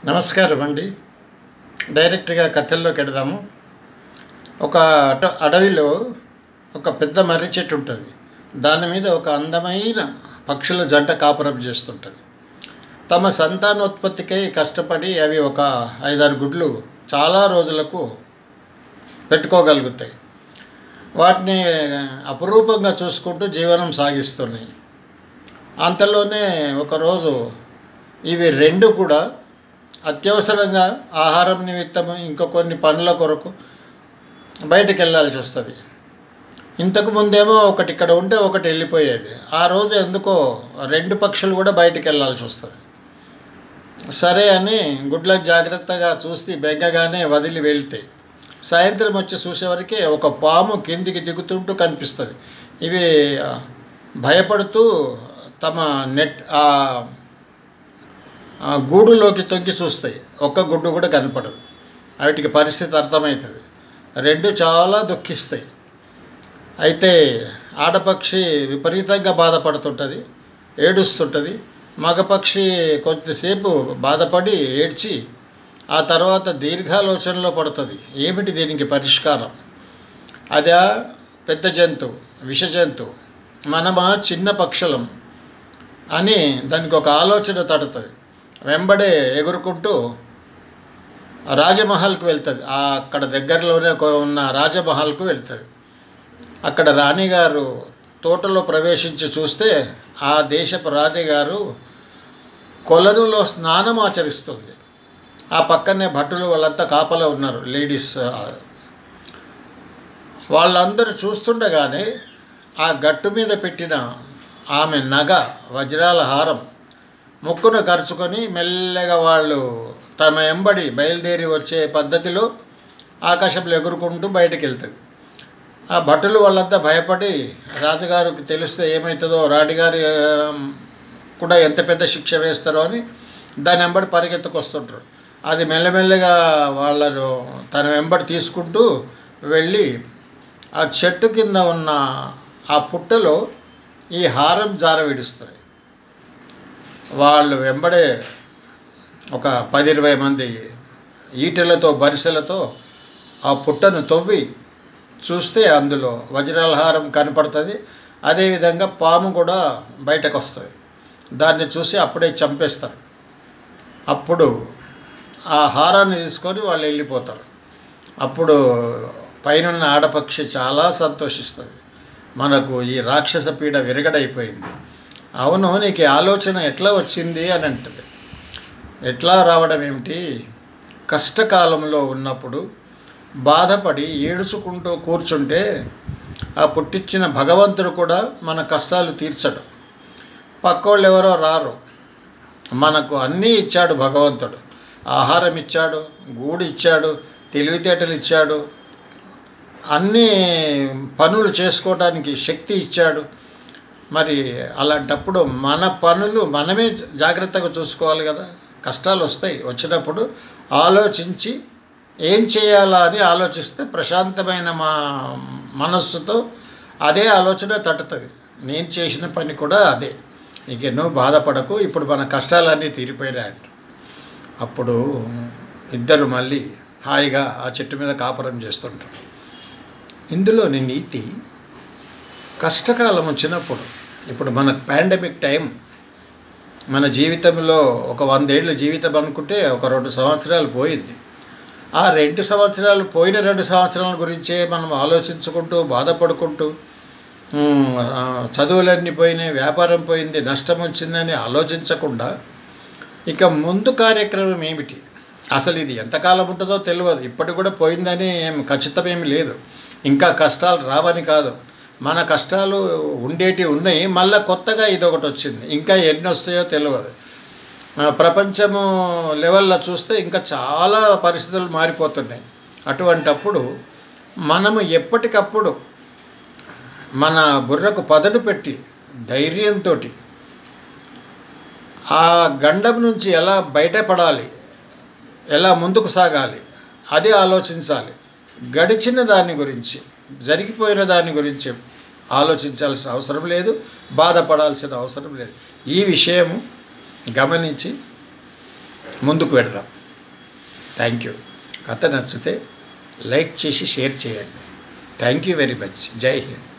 నమస్కారం అండి డైరెక్ట్గా కథల్లోకి వెడదాము ఒక అట అడవిలో ఒక పెద్ద మర్రి చెట్టు ఉంటుంది దాని మీద ఒక అందమైన పక్షుల జంట కాపురం చేస్తుంటుంది తమ సంతానోత్పత్తికై కష్టపడి అవి ఒక ఐదారు గుడ్లు చాలా రోజులకు పెట్టుకోగలుగుతాయి వాటిని అపురూపంగా చూసుకుంటూ జీవనం సాగిస్తున్నాయి అంతలోనే ఒకరోజు ఇవి రెండు కూడా అత్యవసరంగా ఆహారం నిమిత్తము ఇంకా కొన్ని పనుల కొరకు బయటికి వెళ్ళాల్సి వస్తుంది ఇంతకు ముందేమో ఒకటి ఇక్కడ ఉంటే ఒకటి వెళ్ళిపోయేది ఆ రోజు ఎందుకో రెండు పక్షులు కూడా బయటికి వెళ్ళాల్సి వస్తుంది సరే అని గుడ్లకు జాగ్రత్తగా చూసి బెగ్గగానే వదిలి వెళ్తాయి సాయంత్రం వచ్చి చూసేవరికి ఒక పాము కిందికి దిగుతుంటూ కనిపిస్తుంది ఇవి భయపడుతూ తమ నెట్ ఆ ఆ గూడులోకి తొంగి చూస్తాయి ఒక్క గుడ్డు కూడా కనపడదు వాటికి పరిస్థితి అర్థమవుతుంది రెండు చాలా దుఃఖిస్తాయి అయితే ఆడపక్షి విపరీతంగా బాధపడుతుంటుంది ఏడుస్తుంటుంది మగపక్షి కొంతసేపు బాధపడి ఏడ్చి ఆ తర్వాత దీర్ఘాలోచనలో పడుతుంది ఏమిటి దీనికి పరిష్కారం అదే పెద్ద జంతువు విష జంతువు మనమా చిన్న పక్షులం అని దానికి ఒక ఆలోచన తడుతుంది వెంబడే ఎగురుకుంటూ రాజమహల్కు వెళ్తుంది ఆ అక్కడ దగ్గరలోనే ఒక ఉన్న రాజమహల్కు వెళ్తుంది అక్కడ రాణిగారు తోటలో ప్రవేశించి చూస్తే ఆ దేశపు రాణిగారు కొలనులో స్నానం ఆచరిస్తుంది ఆ పక్కనే భటులు వాళ్ళంతా కాపలా ఉన్నారు లేడీస్ వాళ్ళందరూ చూస్తుండగానే ఆ గట్టు మీద పెట్టిన ఆమె నగ వజ్రాల హారం ముక్కును ఖర్చుకొని మెల్లగా వాళ్ళు తమ ఎంబడి బయలుదేరి వచ్చే పద్ధతిలో ఆకాశంలో ఎగురుకుంటూ బయటికి వెళ్తుంది ఆ భటులు వాళ్ళంతా భయపడి రాజుగారికి తెలిస్తే ఏమవుతుందో రాణిగారి ఆ, కూడా ఎంత పెద్ద శిక్ష వేస్తారో అని దాని వెంబడి పరిగెత్తుకొస్తుంటారు అది మెల్లమెల్లగా వాళ్ళను తన వెంబడి తీసుకుంటూ వెళ్ళి ఆ చెట్టు కింద ఉన్న ఆ పుట్టలో ఈ హారం జార విడుస్తుంది వాళ్ళు వెంబడే ఒక పది ఇరవై మంది ఈటెలతో బరిసెలతో ఆ పుట్టను తవ్వి చూస్తే అందులో వజ్రాల హారం కనపడుతుంది అదేవిధంగా పాము కూడా బయటకు వస్తుంది దాన్ని చూసి అప్పుడే చంపేస్తారు అప్పుడు ఆ హారాన్ని తీసుకొని వాళ్ళు వెళ్ళిపోతారు అప్పుడు పైనున్న ఆడపక్షి చాలా సంతోషిస్తుంది మనకు ఈ రాక్షస పీడ విరగడైపోయింది అవును నీకు ఈ ఆలోచన ఎట్లా వచ్చింది అని అంటుంది ఎట్లా రావడం ఏమిటి కష్టకాలంలో ఉన్నప్పుడు బాధపడి ఏడుచుకుంటూ కూర్చుంటే ఆ పుట్టించిన భగవంతుడు కూడా మన కష్టాలు తీర్చడు పక్కోళ్ళు ఎవరో రారు మనకు అన్నీ ఇచ్చాడు భగవంతుడు ఆహారం ఇచ్చాడు గూడు ఇచ్చాడు తెలివితేటలు ఇచ్చాడు అన్ని పనులు చేసుకోవడానికి శక్తి ఇచ్చాడు మరి అలాంటప్పుడు మన పనులు మనమే జాగ్రత్తగా చూసుకోవాలి కదా కష్టాలు వస్తాయి వచ్చినప్పుడు ఆలోచించి ఏం చేయాలా అని ఆలోచిస్తే ప్రశాంతమైన మా మనస్సుతో అదే ఆలోచన తట్టుతుంది నేను చేసిన పని కూడా అదే నీకు ఎన్నో బాధపడకు ఇప్పుడు మన కష్టాలన్నీ తీరిపోయినాయంట అప్పుడు ఇద్దరు మళ్ళీ హాయిగా ఆ చెట్టు మీద కాపురం చేస్తుంటారు ఇందులోని నీతి కష్టకాలం వచ్చినప్పుడు ఇప్పుడు మన పాండమిక్ టైం మన జీవితంలో ఒక వందేళ్ళ జీవితం అనుకుంటే ఒక రెండు సంవత్సరాలు పోయింది ఆ రెండు సంవత్సరాలు పోయిన రెండు సంవత్సరాల గురించే మనం ఆలోచించుకుంటూ బాధపడుకుంటూ ఉమ్, ఆ, చదువులన్నీ పోయినాయి వ్యాపారం పోయింది నష్టం వచ్చిందని ఆలోచించకుండా ఇక ముందు కార్యక్రమం ఏమిటి అసలు ఇది ఎంతకాలం ఉంటుందో తెలియదు ఇప్పటి కూడా పోయిందని ఏం ఖచ్చితమేమి లేదు ఇంకా కష్టాలు రావని కాదు మన కష్టాలు ఉండేటివి ఉన్నాయి మళ్ళీ కొత్తగా ఇది ఒకటి వచ్చింది ఇంకా ఎన్ని వస్తాయో తెలియదు ఆ, ప్రపంచము లెవెల్లో చూస్తే ఇంకా చాలా పరిస్థితులు మారిపోతున్నాయి అటువంటప్పుడు మనము ఎప్పటికప్పుడు మన బుర్రకు పదను పెట్టి ధైర్యంతో ఆ గండం నుంచి ఎలా బయటపడాలి ఎలా ముందుకు సాగాలి అది ఆలోచించాలి గడిచిన దాని గురించి జరిగిపోయిన దాని గురించి ఆలోచించాల్సిన అవసరం లేదు బాధపడాల్సిన అవసరం లేదు ఈ విషయము గమనించి ముందుకు వెళదాం థ్యాంక్ యూ కథ నచ్చితే లైక్ చేసి షేర్ చేయండి థ్యాంక్ యూ వెరీ మచ్ జై హింద్